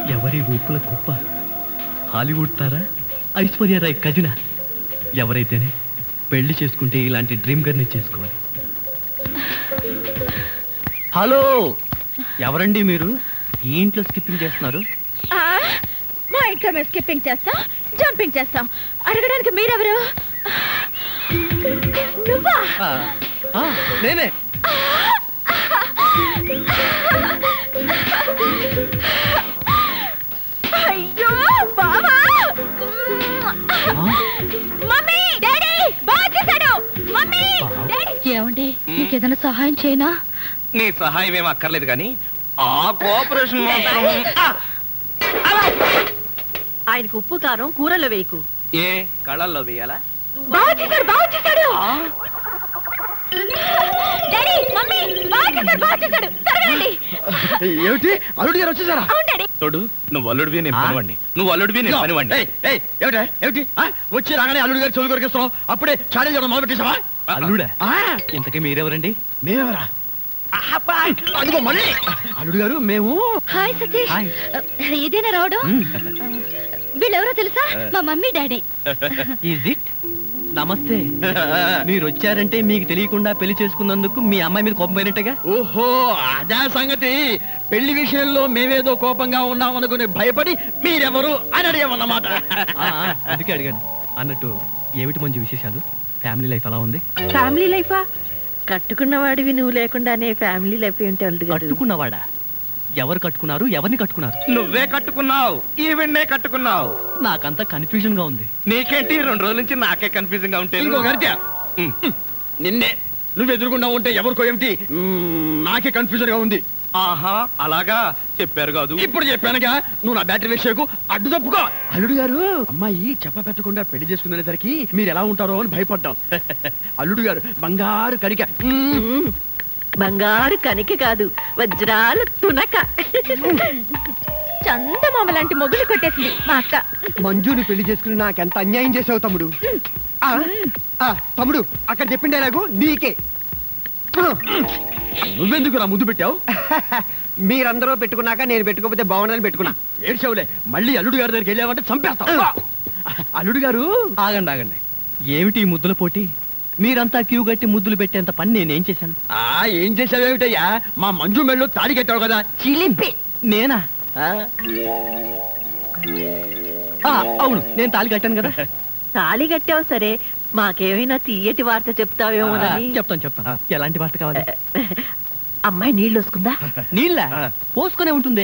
ఎవరి ఊపుల కుప్ప హాలీవుడ్ తారా ఐశ్వర్య రాయ్ కజిన ఎవరైతేనే పెళ్లి చేసుకుంటే ఇలాంటి డ్రీమ్ గర్ని చేసుకోవాలి హలో ఎవరండి మీరు ఈ ఇంట్లో స్కిప్పింగ్ చేస్తున్నారు ఆ, మా ఇంట్లో మేము స్కిప్పింగ్ చేస్తాం జంపింగ్ చేస్తాం అడగడానికి మీరెవరు నువ్వా ఆ, ఆ, నేనే అయ్యో బావా ఆ, మమ్మీ డాడీ బాగా చేశాడు మమ్మీ బావ. డాడీ ఏమండి మీకు ఏదైనా సహాయం చేయనా నీ సహాయం ఏం అక్కర్లేదు కానీ ఆ కోఆపరేషన్ మాత్రం ఆ! అలా! ఆయనకు ఉప్పు కారం కూరలో వేయకు ఏ కళ్ళల్లో వేయాలా బాగా చేశాడు బాగా చేశాడు డాడీ మమ్మీ బాగా చేశాడు బాగా చేశాడు త్వరగా ఏమిటి అల్లుడు గారు వచ్చేసారా అవును డాడీ తోడు నువ్వు అల్లుడివి నేను ఆ? పనివాడిని నువ్వు అల్లుడివి నేను పనివాడిని ఏయ్, ఏయ్, ఏమిటి ఏమిటి ఆ, వచ్చి రాగానే అల్లుడు గారు చెవులు కొరికిస్తున్నావు అప్పుడే చాడీ చేయడం మొదలు పెట్టేశావా అల్లుడా ఆ, ఇంతకీ మీరెవరండి మేమెవరా అదిగో మళ్ళీ అల్లుడు గారు మేము హాయ్ సతీష్ హాయ్. ఇదేనా రావడం వీళ్ళెవరో తెలుసా మా మమ్మీ డాడీ ఈజ్ ఇట్ నమస్తే మీరు వచ్చారంటే మీకు తెలియకుండా పెళ్లి చేసుకున్నందుకు మీ అమ్మాయి మీద కోపం పోయినట్టుగా ఓహో అదే సంగతి పెళ్లి విషయంలో మేమేదో కోపంగా ఉన్నాం అనుకుని భయపడి మీరెవరు అని అడిగామన్నమాట ఆ, ఆ, అందుకే అడిగాను అన్నట్టు ఏమిటి మంచి విశేషాలు ఫ్యామిలీ లైఫ్ ఎలా ఉంది ఫ్యామిలీ లైఫా కట్టుకున్న వాడివి నువ్వు లేకుండానే ఫ్యామిలీ లైఫ్ ఏంటి అల్లుడు గారు కట్టుకున్నవాడా ఎవరు కట్టుకున్నారు ఎవరిని కట్టుకున్నారు నువ్వే కట్టుకున్నావు ఈవెన్నే కట్టుకున్నావు నాకంతా కన్ఫ్యూజన్ గా ఉంది నీకేంటి రెండు రోజుల నుంచి నాకే కన్ఫ్యూజింగ్ గా ఉంటే ఇంకో గరిట ఉమ్. నిన్నే నువ్వు ఎదురుగుండా ఉంటే ఎవరికో ఏమిటి మ్మ్, నాకే కన్ఫ్యూజన్ గా ఉంది ఆహా అలాగా చెప్పారు కాదు ఇప్పుడు చెప్పానుగా నువ్వు నా బ్యాటరీ విషయకు అడ్డు తప్పుకో అల్లుడు గారు అమ్మాయి చెప్ప పెట్టకుండా పెళ్లి చేసుకునేసరికి మీరు ఎలా ఉంటారో అని భయపడ్డాం అల్లుడు గారు బంగారు కడిక మ్మ్. మ్మ్. బంగారు కనిక కాదు వజ్రాలు తునక చందమామ లాంటి మొగులు కొట్టేసింది మా అక్క మంజుని పెళ్లి చేసుకుని నాకెంత అన్యాయం చేసావు తమ్ముడు ఆ, ఆ, తమ్ముడు అక్కడ చెప్పిండే నాకు నీకే నువ్వెందుకు నా ముద్దు పెట్టావు మీరందరూ పెట్టుకున్నాక నేను పెట్టుకోకపోతే బాగుండదని పెట్టుకున్నా ఏడ్చావులే మళ్ళీ అల్లుడు గారి దగ్గరికి వెళ్ళావంటే చంపేస్తావు అల్లుడు గారు ఆగండి ఆగండి ఏమిటి ఈ ముద్దుల పోటీ మీరంతా క్యూ కట్టి ముద్దులు పెట్టేంత పని నేనేం చేశాను ఆ ఏం చేసావేమిటయ్యా మా మంజు మెళ్ళు తాడి కట్టావు కదా చిలిపి నేనా ఆ, ఆ, అవును నేను తాళి కట్టాను కదా తాళి కట్టావు సరే మాకేమైనా తీయటి వార్త ఆ, చెప్తావేమోనని చెప్తాను చెప్తాను ఎలాంటి వార్త కావాలి అమ్మాయి నీళ్ళు వస్తుందా నీళ్ళ ఆ. పోసుకునే ఉంటుంది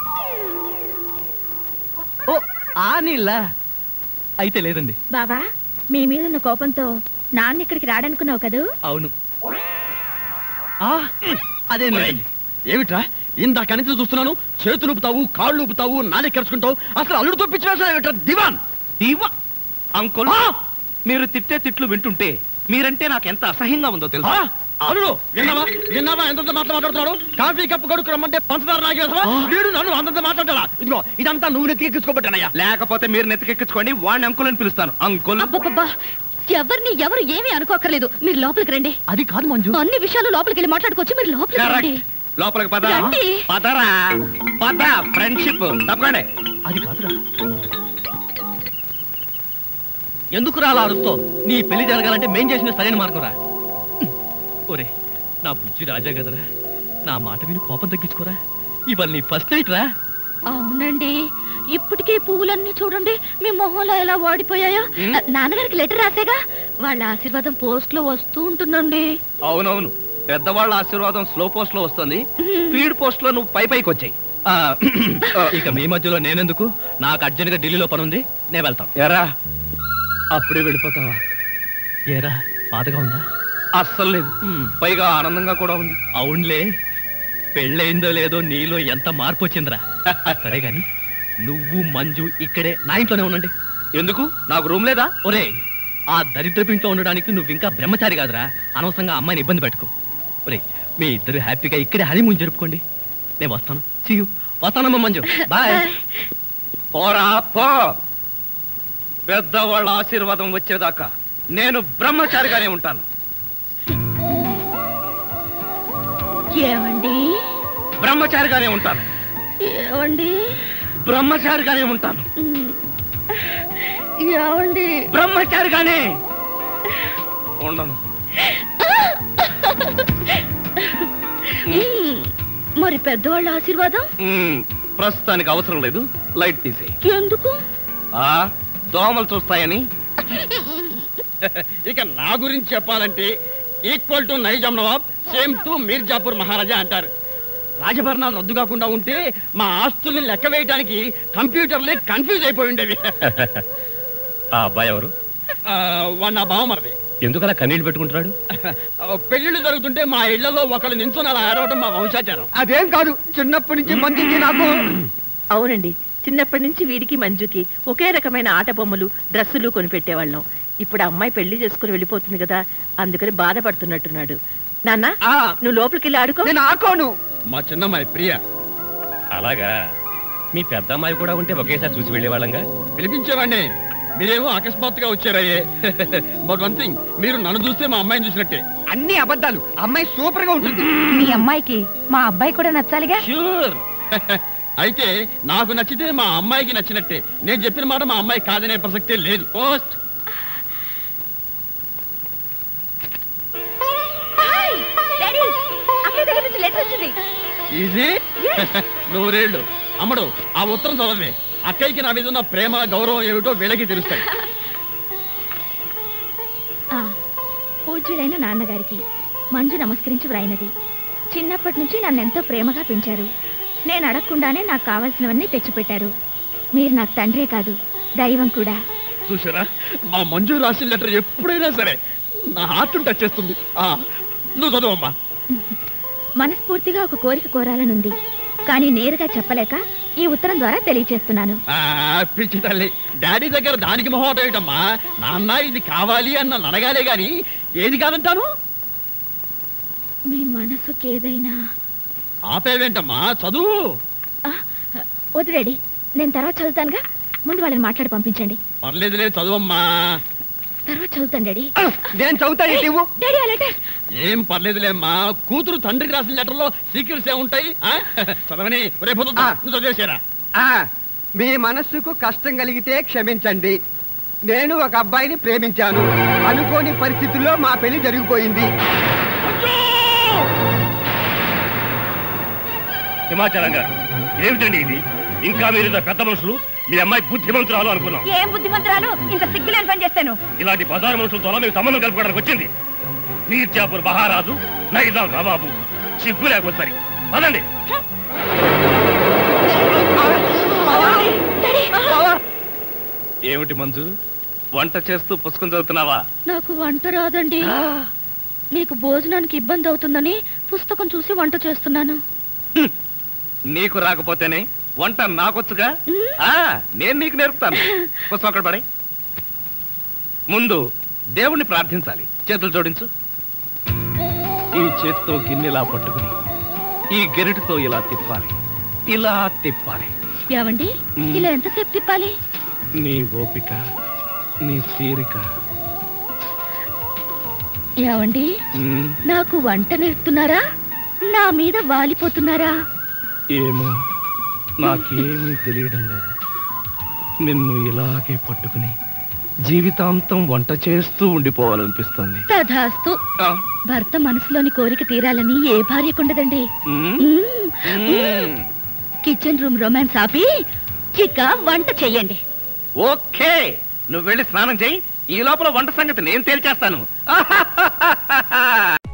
ఓ ఆ నీళ్ళ అయితే లేదండి బావా మీ మీద ఉన్న కోపంతో నాన్న ఇక్కడికి రాడనుకున్నావు కదూ అవును ఆ, అదేం లేదండి ఏమిట్రా ఇందాక నుంచి చూస్తున్నాను చేతులు ఊపుతావు కాళ్ళు ఊపుతావు నాలుగు కరుచుకుంటావు అసలు అల్లుడు తప్పించిన దివాన్ దీవా అంకుల్ మీరు తిట్టే తిట్లు వింటుంటే మీరంటే నాకు ఎంత అసహ్యంగా ఉందో ఆ, తెలుసా అల్లుడు విన్నావా విన్నావా ఎంతంత మాటలు మాట్లాడుతున్నాడు కాఫీ కప్పు కొడుకు రమ్మంటే పంచదార నాగేసవా వీడు నన్ను అంతంత మాట్లాడాలా ఇదిగో ఇదంతా నువ్వు నెత్తికెక్కించుకోబట్టానయ్యా లేకపోతే మీరు నెత్తికెక్కించుకోండి వాడిని అంకుల్ అని పిలుస్తాను అంకుల్ అబ్బబ్బబ్బా ఎవరిని ఎవరు ఏమీ అనుకోకర్లేదు మీరు లోపలికి రండి అది కాదు మంజు అన్ని విషయాలు లోపలికి వెళ్ళి మాట్లాడుకోవచ్చు మీరు లోపలికి రండి కరెక్ట్ లోపలికి పద రండి. పదరా పద ఫ్రెండ్షిప్ తప్పకండి అది కాదురా ఎందుకు రా అలా అరుస్తావు నీ పెళ్లి జరగాలంటే మేం చేసిన సరైన మార్గం రా ఒరే నా బుజ్జి రాజా కదరా నా మాట విని కోపం తగ్గించుకోరా ఇవాళ నీ ఫస్ట్ నైట్ రా అవునండి ఇప్పటికే పువ్వులన్నీ చూడండి మీ మొహంలో ఎలా వాడిపోయాయో నాన్నగారికి లెటర్ రాసేగా వాళ్ళ ఆశీర్వాదం పోస్ట్ లో వస్తూ ఉంటుందండి అవునవును పెద్దవాళ్ళ ఆశీర్వాదం స్లో పోస్ట్ లో వస్తుంది స్పీడ్ పోస్ట్ లో నువ్వు పై పైకి వచ్చాయి ఇక మీ మధ్యలో నేనెందుకు నాకు అర్జెంట్ గా ఢిల్లీలో పని ఉంది నేను వెళ్తాను ఎరా అప్పుడే వెళ్ళిపోతావా ఏరా బాధగా ఉందా అస్సలు లేదు పైగా ఆనందంగా కూడా ఉంది అవునులే పెళ్ళయిందో లేదో నీలో ఎంత మార్పు వచ్చిందిరా సరే గాని నువ్వు మంజు ఇక్కడే నా ఇంట్లోనే ఉండండి ఎందుకు నాకు రూమ్ లేదా ఒరే ఆ దరిద్రపు ఇంట్లో ఉండడానికి నువ్వు ఇంకా బ్రహ్మచారి కాదురా అనవసరంగా అమ్మాయిని ఇబ్బంది పెట్టుకో ఒరే మీ ఇద్దరు హ్యాపీగా ఇక్కడే హనీమూన్ జరుపుకోండి నేను వస్తాను సీయు వస్తానమ్మా మంజు బాయ్ పోరా పో పెద్దవాళ్ళ ఆశీర్వాదం వచ్చేదాకా నేను బ్రహ్మచారిగానే ఉంటాను ఏమండి బ్రహ్మచారిగానే ఉంటాను ఏమండి బ్రహ్మచారిగానే ఉంటాను ఏమండి బ్రహ్మచారిగానే ఉండను మ్మ్. మరి పెద్దవాళ్ళ ఆశీర్వాదం మ్మ్, ప్రస్తుతానికి అవసరం లేదు లైట్ తీసేయి ఎందుకు ఆ దోమలు చూస్తాయని ఇక నా గురించి చెప్పాలంటే equal to Nizam Nawab same to Mirzapur Maharaja అంటారు రాజభరణాలు రద్దు కాకుండా ఉంటే మా ఆస్తుల్ని లెక్క వేయడానికి కంప్యూటర్లే కన్ఫ్యూజ్ అయిపోయి ఉండేవి ఆ అబ్బాయి ఎవరు ఆ, వాడు నా బావమరది ఎందుకలా కన్నీళ్ళు పెట్టుకుంటున్నాడు పెళ్లిళ్ళు జరుగుతుంటే మా ఇళ్లలో ఒకళ్ళు నించుని అలా ఆడవడం మా వంశాచారం అదేం కాదు చిన్నప్పటి నుంచి మంచిది నాకు అవునండి చిన్నప్పటి నుంచి వీడికి మంజుకి ఒకే రకమైన ఆట బొమ్మలు డ్రెస్సులు కొనిపెట్టేవాళ్ళం ఇప్పుడు ఆ అమ్మాయి పెళ్లి చేసుకుని వెళ్ళిపోతుంది కదా అందుకని బాధపడుతున్నట్టున్నాడు నాన్న ఆ, నువ్వు లోపలికి వెళ్ళి ఆడుకో నేను ఆకోను మా చిన్నమ్మాయి ప్రియ అలాగా మీ పెద్ద అమ్మాయి కూడా ఉంటే ఒకేసారి చూసి వెళ్ళేవాళ్ళంగా పిలిపించేవాడిని మీరేమో అకస్మాత్తుగా వచ్చారయ్యే బట్ వన్ థింగ్ మీరు నన్ను చూస్తే మా అమ్మాయిని చూసినట్టే అన్ని అబద్ధాలు అమ్మాయి సూపర్ గా ఉంటుంది మీ అమ్మాయికి మా అబ్బాయి కూడా నచ్చాలిగా ష్యూర్ అయితే నాకు నచ్చితే మా అమ్మాయికి నచ్చినట్టే నేను చెప్పిన మాట మా అమ్మాయి కాదనే ప్రసక్తే లేదు పోస్ట్ అక్కడి దగ్గర నుంచి లెటర్ వచ్చింది ఈజీ నూరేళ్ళు అమ్మడు ఆ ఉత్తరం చదవే అక్కయ్యకి నా మీద ఉన్న ప్రేమ గౌరవం ఏమిటో వీళ్ళకి తెలుస్తాయి ఆ, పూజ్యులైన నాన్నగారికి మంజు నమస్కరించి వ్రాయినది చిన్నప్పటి నుంచి నన్నెంతో ప్రేమగా పెంచారు నేను అడగకుండానే నాకు కావాల్సినవన్నీ తెచ్చిపెట్టారు మీరు నాకు తండ్రే కాదు దైవం కూడా చూసారా మా మంజు రాసిన లెటర్ ఎప్పుడైనా సరే నా హార్ట్ టచ్ చేస్తుంది ఆ, నువ్వు చదవమ్మా మనస్ఫూర్తిగా ఒక కోరిక కోరాలనుంది కానీ నేరుగా చెప్పలేక ఈ ఉత్తరం ద్వారా తెలియచేస్తున్నాను ఆ, పిచ్చి తల్లి డాడీ దగ్గర దానికి మొహమాట ఏమిటమ్మా నాన్న ఇది కావాలి అన్న నడగాలే గాని ఏది కాదంటాను మీ మనసుకి ఏదైనా ఆపేవేంటమ్మా చదువు ఆ, వద్దు డాడీ నేను తర్వాత చదువుతానుగా ముందు వాళ్ళని మాట్లాడి పంపించండి పర్లేదులే చదువమ్మా తర్వాత చదువుతాను డాడీ ఆ, నేను చదువుతాను ఏంటి నువ్వు డాడీ ఆ లెటర్ ఏం పర్లేదులేమ్మా కూతురు తండ్రికి రాసిన లెటర్లో సీక్రెట్స్ ఏముంటాయి ఆ? చదవని రేపు ఆ. చదివేసారా ఆ, మీ మనస్సుకు కష్టం కలిగితే క్షమించండి నేను ఒక అబ్బాయిని ప్రేమించాను అనుకోని పరిస్థితుల్లో మా పెళ్లి జరిగిపోయింది హిమాచలం గారు ఏమిటండి ఇది ఇంకా మీరు ఇంత పెద్ద మనుషులు మీ అమ్మాయి బుద్ధిమంతురాలు అనుకున్నాం ఏం బుద్ధిమంతురాలు ఇంత సిగ్గులేని పని చేస్తాను ఇలాంటి బజారు మనుషులతో మీరు సంబంధం కలుపుకోవడానికి వచ్చింది మీర్జాపూర్ మహారాజు నైజాం నవాబు సిగ్గు లేకపోతే సరి పదండి ఏమిటి మంజు వంట చేస్తూ పుస్తకం చదువుతున్నావా నాకు వంట రాదండి మీకు భోజనానికి ఇబ్బంది అవుతుందని పుస్తకం చూసి వంట చేస్తున్నాను నీకు రాకపోతేనే వంట నాకొచ్చుగా మ్. ఆ, నేను నీకు నేర్పుతాను పుస్తకం అక్కడ పడే ముందు దేవుణ్ణి ప్రార్థించాలి చేతులు జోడించు ఈ చేత్తో గిన్నెలా పట్టుకుని ఈ గెరిటితో ఇలా తిప్పాలి ఇలా తిప్పాలి ఏవండి మ్. ఇలా ఎంతసేపు తిప్పాలి నీ ఓపిక నీ తీరిక ఏవండి మ్, నాకు వంట నేర్పుతున్నారా నా మీద వాలిపోతున్నారా ఏమో నాకేమీ తెలియడం లేదు నిన్ను ఇలాగే పట్టుకుని జీవితాంతం వంట చేస్తూ ఉండిపోవాలనిపిస్తుంది తధాస్తు ఆ, భర్త మనసులోని కోరిక తీరాలని ఏ భార్యకుండదండి మ్, మ్మ్. మ్. కిచెన్ రూమ్ రొమాన్స్ ఆపి చిక్క వంట చెయ్యండి ఓకే నువ్వు వెళ్ళి స్నానం చేయి ఈ లోపల వంట సంగతి నేను తేల్చేస్తాను